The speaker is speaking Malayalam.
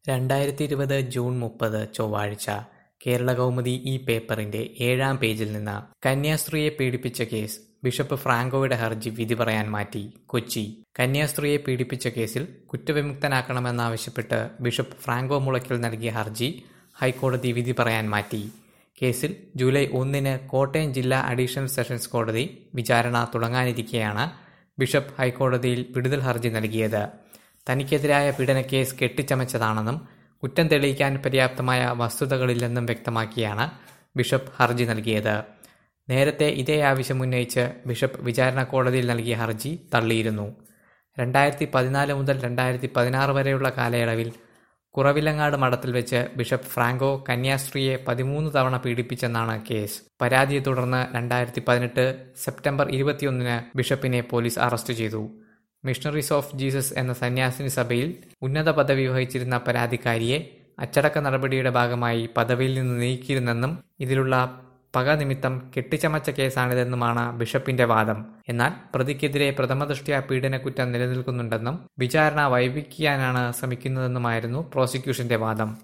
രണ്ടായിരത്തി ഇരുപത് ജൂൺ മുപ്പത് ചൊവ്വാഴ്ച കേരളകൗമുദി ഈ പേപ്പറിന്റെ ഏഴാം പേജിൽ നിന്ന് കന്യാസ്ത്രീയെ പീഡിപ്പിച്ച കേസ് ബിഷപ്പ് ഫ്രാങ്കോയുടെ ഹർജി വിധി പറയാൻ മാറ്റി കൊച്ചി കന്യാസ്ത്രീയെ പീഡിപ്പിച്ച കേസിൽ കുറ്റവിമുക്തനാക്കണമെന്നാവശ്യപ്പെട്ട് ബിഷപ്പ് ഫ്രാങ്കോ മുളയ്ക്കൽ നൽകിയ ഹർജി ഹൈക്കോടതി വിധി പറയാൻ മാറ്റി കേസിൽ ജൂലൈ ഒന്നിന് കോട്ടയം ജില്ലാ അഡീഷണൽ സെഷൻസ് കോടതി വിചാരണ തുടങ്ങാനിരിക്കെയാണ് ബിഷപ്പ് ഹൈക്കോടതിയിൽ വിടുതൽ ഹർജി നൽകിയത് തനിക്കെതിരായ പീഡനക്കേസ് കെട്ടിച്ചമച്ചതാണെന്നും കുറ്റം തെളിയിക്കാൻ പര്യാപ്തമായ വസ്തുതകളില്ലെന്നും വ്യക്തമാക്കിയാണ് ബിഷപ്പ് ഹർജി നൽകിയത് നേരത്തെ ഇതേ ആവശ്യം ഉന്നയിച്ച് ബിഷപ്പ് വിചാരണ കോടതിയിൽ നൽകിയ ഹർജി തള്ളിയിരുന്നു രണ്ടായിരത്തി പതിനാല് മുതൽ രണ്ടായിരത്തി പതിനാറ് വരെയുള്ള കാലയളവിൽ കുറവിലങ്ങാട് മഠത്തിൽ വെച്ച് ബിഷപ്പ് ഫ്രാങ്കോ കന്യാസ്ത്രീയെ പതിമൂന്ന് തവണ പീഡിപ്പിച്ചെന്നാണ് കേസ് പരാതിയെ തുടർന്ന് രണ്ടായിരത്തി പതിനെട്ട് സെപ്റ്റംബർ ഇരുപത്തിയൊന്നിന് ബിഷപ്പിനെ പോലീസ് അറസ്റ്റ് ചെയ്തു മിഷണറീസ് ഓഫ് ജീസസ് എന്ന സന്യാസിനി സഭയിൽ ഉന്നത പദവി വഹിച്ചിരുന്ന പരാതിക്കാരിയെ അച്ചടക്ക നടപടിയുടെ ഭാഗമായി പദവിയിൽ നിന്ന് നീക്കിയിരുന്നെന്നും ഇതിലുള്ള പക നിമിത്തം കെട്ടിച്ചമച്ച കേസാണിതെന്നുമാണ് ബിഷപ്പിന്റെ വാദം എന്നാൽ പ്രതിക്കെതിരെ പ്രഥമദൃഷ്ട്യാ പീഡനക്കുറ്റം നിലനിൽക്കുന്നുണ്ടെന്നും വിചാരണ വൈകിക്കാനാണ് ശ്രമിക്കുന്നതെന്നുമായിരുന്നു പ്രോസിക്യൂഷന്റെ വാദം